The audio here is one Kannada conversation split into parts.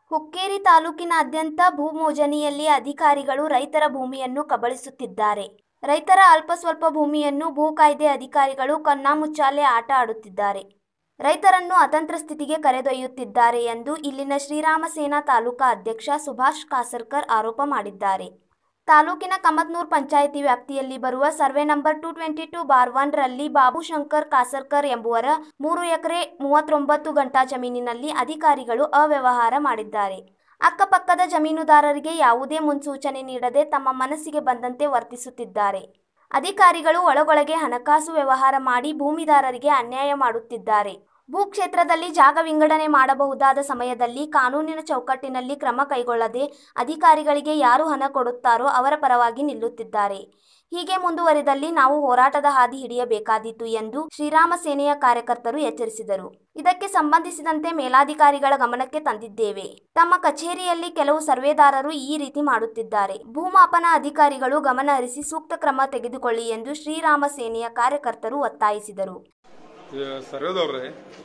ಹುಕ್ಕೇರಿ ತಾಲೂಕಿನಾದ್ಯಂತ ಭೂಮೋಜಣಿಯಲ್ಲಿ ಅಧಿಕಾರಿಗಳು ರೈತರ ಭೂಮಿಯನ್ನು ಕಬಳಿಸುತ್ತಿದ್ದಾರೆ ರೈತರ ಅಲ್ಪ ಸ್ವಲ್ಪ ಭೂಮಿಯನ್ನು ಭೂ ಕಾಯ್ದೆ ಅಧಿಕಾರಿಗಳು ಕಣ್ಣಾಮುಚ್ಚಾಲೆ ಆಟ ಆಡುತ್ತಿದ್ದಾರೆ ರೈತರನ್ನು ಅತಂತ್ರ ಸ್ಥಿತಿಗೆ ಕರೆದೊಯ್ಯುತ್ತಿದ್ದಾರೆ ಎಂದು ಇಲ್ಲಿನ ಶ್ರೀರಾಮ ಸೇನಾ ತಾಲೂಕಾ ಅಧ್ಯಕ್ಷ ಸುಭಾಷ್ ಕಾಸರ್ಕರ್ ಆರೋಪ ಮಾಡಿದ್ದಾರೆ ತಾಲೂಕಿನ ಕಮತ್ನೂರ್ ಪಂಚಾಯಿತಿ ವ್ಯಾಪ್ತಿಯಲ್ಲಿ ಬರುವ survey number two twenty two bar one ರಲ್ಲಿ ಬಾಬು ಶಂಕರ್ ಕಾಸರ್ಕರ್ ಎಂಬುವರ ಮೂರು ಎಕರೆ ಮೂವತ್ತೊಂಬತ್ತು ಗಂಟಾ ಜಮೀನಿನಲ್ಲಿ ಅಧಿಕಾರಿಗಳು ಅವ್ಯವಹಾರ ಮಾಡಿದ್ದಾರೆ ಅಕ್ಕಪಕ್ಕದ ಜಮೀನುದಾರರಿಗೆ ಯಾವುದೇ ಮುನ್ಸೂಚನೆ ನೀಡದೆ ತಮ್ಮ ಮನಸ್ಸಿಗೆ ಬಂದಂತೆ ವರ್ತಿಸುತ್ತಿದ್ದಾರೆ ಅಧಿಕಾರಿಗಳು ಒಳಗೊಳಗೆ ಹಣಕಾಸು ವ್ಯವಹಾರ ಮಾಡಿ ಭೂಮಿದಾರರಿಗೆ ಅನ್ಯಾಯ ಮಾಡುತ್ತಿದ್ದಾರೆ ಭೂಕ್ಷೇತ್ರದಲ್ಲಿ ಜಾಗ ವಿಂಗಡಣೆ ಮಾಡಬಹುದಾದ ಸಮಯದಲ್ಲಿ ಕಾನೂನಿನ ಚೌಕಟ್ಟಿನಲ್ಲಿ ಕ್ರಮ ಕೈಗೊಳ್ಳದೆ ಅಧಿಕಾರಿಗಳಿಗೆ ಯಾರು ಹಣ ಕೊಡುತ್ತಾರೋ ಅವರ ಪರವಾಗಿ ನಿಲ್ಲುತ್ತಿದ್ದಾರೆ ಹೀಗೆ ಮುಂದುವರಿದಲ್ಲಿ ನಾವು ಹೋರಾಟದ ಹಾದಿ ಹಿಡಿಯಬೇಕಾದೀತು ಎಂದು ಶ್ರೀರಾಮ ಸೇನೆಯ ಕಾರ್ಯಕರ್ತರು ಎಚ್ಚರಿಸಿದರು ಇದಕ್ಕೆ ಸಂಬಂಧಿಸಿದಂತೆ ಮೇಲಾಧಿಕಾರಿಗಳ ಗಮನಕ್ಕೆ ತಂದಿದ್ದೇವೆ ತಮ್ಮ ಕಚೇರಿಯಲ್ಲಿ ಕೆಲವು ಸರ್ವೇದಾರರು ಈ ರೀತಿ ಮಾಡುತ್ತಿದ್ದಾರೆ ಭೂಮಾಪನ ಅಧಿಕಾರಿಗಳು ಗಮನ ಹರಿಸಿ ಸೂಕ್ತ ಕ್ರಮ ತೆಗೆದುಕೊಳ್ಳಿ ಎಂದು ಶ್ರೀರಾಮ ಸೇನೆಯ ಕಾರ್ಯಕರ್ತರು ಒತ್ತಾಯಿಸಿದರು ಸರ್ವೇದವ್ರೆ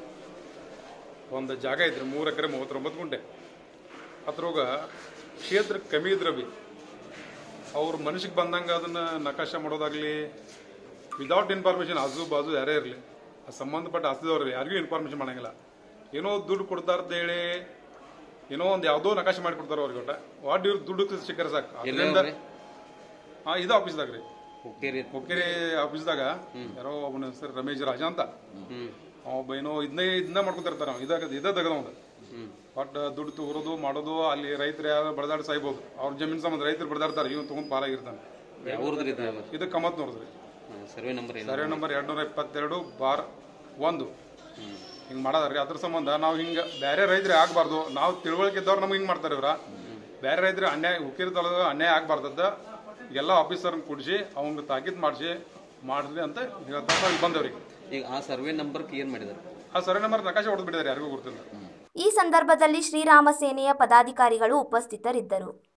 ಒಂದು ಜಾಗ ಐತ್ರಿ ಮೂರು ಎಕರೆ ಮೂವತ್ತೊಂಬತ್ತು ಗುಂಟೆ ಅದ್ರೊಳಗ ಕ್ಷೇತ್ರ ಕಮ್ಮಿ ಇದ್ರೆ ಬಿ ಅವ್ರ ಮನಸ್ಸಿಗೆ ಬಂದಂಗೆ ಅದನ್ನ ನಕಾಶ ಮಾಡೋದಾಗ್ಲಿ ವಿದೌಟ್ ಇನ್ಫಾರ್ಮೇಷನ್ ಆಜು ಬಾಜು ಯಾರೇ ಇರಲಿ ಸಂಬಂಧಪಟ್ಟ ಆಸ್ತಿದವ್ರು ಯಾರಿಗೂ ಇನ್ಫಾರ್ಮೇಷನ್ ಮಾಡಂಗಿಲ್ಲ ಏನೋ ದುಡ್ಡು ಕೊಡ್ತಾರಂತ ಹೇಳಿ ಏನೋ ಒಂದು ಯಾವುದೋ ನಕಾಶೆ ಮಾಡಿ ಕೊಡ್ತಾರ ಅವ್ರಿಗೆ ಒಟ್ಟ ವಾಟ್ ಇವ್ರು ದುಡ್ಡು ಸಿಕ್ಕರೆ ಸಾಕು ಅದರಿಂದ ಹಾಂ ಇದು ಆಫೀಸ್ದಾಗ ರೀ ಹುಕ್ಕೇರಿ ಹುಕ್ಕೇರಿ ಆಫೀಸ್ದಾಗ ಯಾರೋ ಒಬ್ಬನ ಹೆಸರು ರಮೇಶ್ ರಾಜ ಅಂತ ಹ್ಮ್ ಅವ ಒಬ್ಬ ಏನೋ ಇದನ್ನೇ ಇದನ್ನ ಮಾಡ್ಕೊತಿರ್ತಾರ ಅವ ಇದಾಗ ಇದ ತೆಗದವಂದ ಹ್ಮ್ ಬಟ್ ದುಡ್ಡು ತಗೋದು ಮಾಡೋದು ಅಲ್ಲಿ ರೈತರು ಯಾರು ಬಡದಾಡಿ ಸಾಯ್ಬೋದು ಅವ್ರ ಜಮೀನ್ ಸಂಬಂಧ ರೈತರು ಬಡದಾಡ್ತಾರೆ ಇವ್ನು ತಗೊಂಡ್ ಪಾಲಾಗಿರ್ತಾನೆ ಯಾವ ಊರ್ದ್ರಿ ಇದು ಇದು ಕಮತ್ ನೋಡಿದ್ರಿ ಸರ್ವೆ ನಂಬರ್ ಏನು ಸರ್ವೆ ನಂಬರ್ ಎರಡ್ನೂರ ಇಪ್ಪತ್ತೆರಡು ಬಾರ್ ಒಂದು ಹ್ಮ್ ಹಿಂಗ್ ಮಾಡದಾರ್ರಿ ಅದ್ರ ಸಂಬಂಧ ನಾವು ಹಿಂಗ ಬೇರೆ ರೈತರು ಆಗ್ಬಾರ್ದು ನಾವು ತಿಳುವಳಿಕೆ ಇದ್ದವ್ರು ನಮ್ಗೆ ಹಿಂಗ್ ಮಾಡ್ತಾರೆ ಇವ್ರ ಬೇರೆ ರೈತರು ಅನ್ಯಾಯ ಹುಕ್ಕಿರ ತಳಗ ಅನ್ಯಾಯ ಆಗ್ಬಾರ್ದದ್ದ ಎಲ್ಲ ಆಫೀಸರ್ನ ಕೂಡಿಸಿ ಅವ್ನಿಗೆ ತಾಕೀತ್ ಮಾಡಿಸಿ ಮಾಡಿದ್ರಿ ಅಂತ ಹೇಳ್ತಾ ಇಲ್ಲಿ ಬಂದವ್ರಿಗೆ ಈಗ ಆ ಸರ್ವೆ ನಂಬರ್ಗೆ ಏನು ಮಾಡಿದಾರೆ ಆ ಸರ್ವೆ ನಂಬರ್ ನಕಾಶೆ ಹೊಡೆದು ಬಿಟ್ಟಿದ್ದಾರೆ ಯಾರಿಗೂ ಗೊತ್ತಿಲ್ಲ ಈ ಸಂದರ್ಭದಲ್ಲಿ ಶ್ರೀರಾಮ ಸೇನೆಯ ಪದಾಧಿಕಾರಿಗಳು ಉಪಸ್ಥಿತರಿದ್ದರು